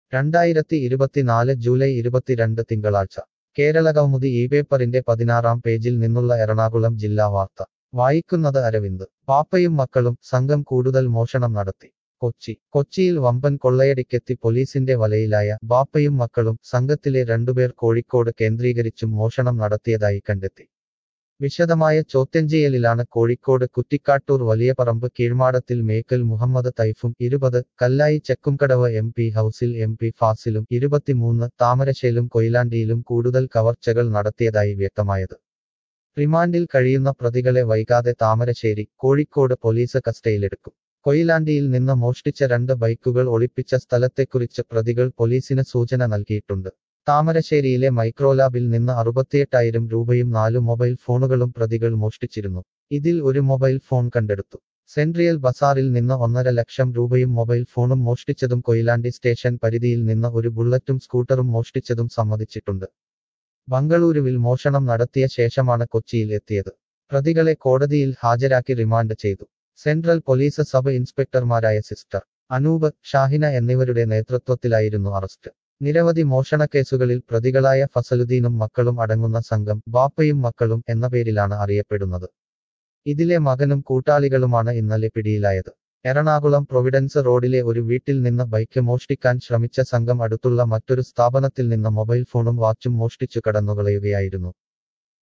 രണ്ടായിരത്തി ഇരുപത്തിനാല് ജൂലൈ ഇരുപത്തിരണ്ട് തിങ്കളാഴ്ച കേരളകൗമുദി ഈ പേപ്പറിന്റെ പതിനാറാം പേജിൽ നിന്നുള്ള എറണാകുളം ജില്ലാ വാർത്ത വായിക്കുന്നത് അരവിന്ദ് പാപ്പയും മക്കളും സംഘം കൂടുതൽ മോഷണം നടത്തി കൊച്ചി കൊച്ചിയിൽ വമ്പൻ കൊള്ളയടിക്കെത്തി പോലീസിന്റെ വലയിലായ ബാപ്പയും മക്കളും സംഘത്തിലെ രണ്ടുപേർ കോഴിക്കോട് കേന്ദ്രീകരിച്ചും മോഷണം നടത്തിയതായി കണ്ടെത്തി വിശദമായ ചോദ്യം ചെയ്യലിലാണ് കോഴിക്കോട് കുറ്റിക്കാട്ടൂർ വലിയപറമ്പ് കീഴ്മാടത്തിൽ മേക്കൽ മുഹമ്മദ് തൈഫും ഇരുപത് കല്ലായി ചെക്കുംകടവ് എം പി ഹൌസിൽ എം പി ഫാസിലും ഇരുപത്തിമൂന്ന് താമരശ്ശേലും കൊയിലാണ്ടിയിലും കൂടുതൽ കവർച്ചകൾ നടത്തിയതായി വ്യക്തമായത് റിമാൻഡിൽ കഴിയുന്ന പ്രതികളെ വൈകാതെ താമരശ്ശേരി കോഴിക്കോട് പോലീസ് കസ്റ്റഡിയിലെടുക്കും കൊയിലാണ്ടിയിൽ നിന്ന് മോഷ്ടിച്ച രണ്ട് ബൈക്കുകൾ ഒളിപ്പിച്ച സ്ഥലത്തെക്കുറിച്ച് പ്രതികൾ പോലീസിന് സൂചന നൽകിയിട്ടുണ്ട് താമരശ്ശേരിയിലെ മൈക്രോലാബിൽ നിന്ന് അറുപത്തിയെട്ടായിരം രൂപയും നാല് മൊബൈൽ ഫോണുകളും പ്രതികൾ മോഷ്ടിച്ചിരുന്നു ഇതിൽ ഒരു മൊബൈൽ ഫോൺ കണ്ടെടുത്തു സെൻട്രിയൽ ബസാറിൽ നിന്ന് ഒന്നര ലക്ഷം രൂപയും മൊബൈൽ ഫോണും മോഷ്ടിച്ചതും കൊയിലാണ്ടി സ്റ്റേഷൻ പരിധിയിൽ നിന്ന് ഒരു ബുള്ളറ്റും സ്കൂട്ടറും മോഷ്ടിച്ചതും സമ്മതിച്ചിട്ടുണ്ട് ബംഗളൂരുവിൽ മോഷണം നടത്തിയ ശേഷമാണ് കൊച്ചിയിൽ എത്തിയത് പ്രതികളെ കോടതിയിൽ ഹാജരാക്കി റിമാൻഡ് ചെയ്തു സെൻട്രൽ പോലീസ് സബ് ഇൻസ്പെക്ടർമാരായ സിസ്റ്റർ അനൂപ് ഷാഹിന എന്നിവരുടെ നേതൃത്വത്തിലായിരുന്നു അറസ്റ്റ് നിരവധി മോഷണക്കേസുകളിൽ പ്രതികളായ ഫസലുദ്ദീനും മക്കളും അടങ്ങുന്ന സംഘം ബാപ്പയും മക്കളും എന്ന പേരിലാണ് അറിയപ്പെടുന്നത് ഇതിലെ മകനും കൂട്ടാളികളുമാണ് ഇന്നലെ പിടിയിലായത് എറണാകുളം പ്രൊവിഡൻസ് റോഡിലെ ഒരു വീട്ടിൽ നിന്ന് ബൈക്ക് മോഷ്ടിക്കാൻ ശ്രമിച്ച സംഘം അടുത്തുള്ള മറ്റൊരു സ്ഥാപനത്തിൽ നിന്ന് മൊബൈൽ ഫോണും വാച്ചും മോഷ്ടിച്ചു കടന്നുകളയുകയായിരുന്നു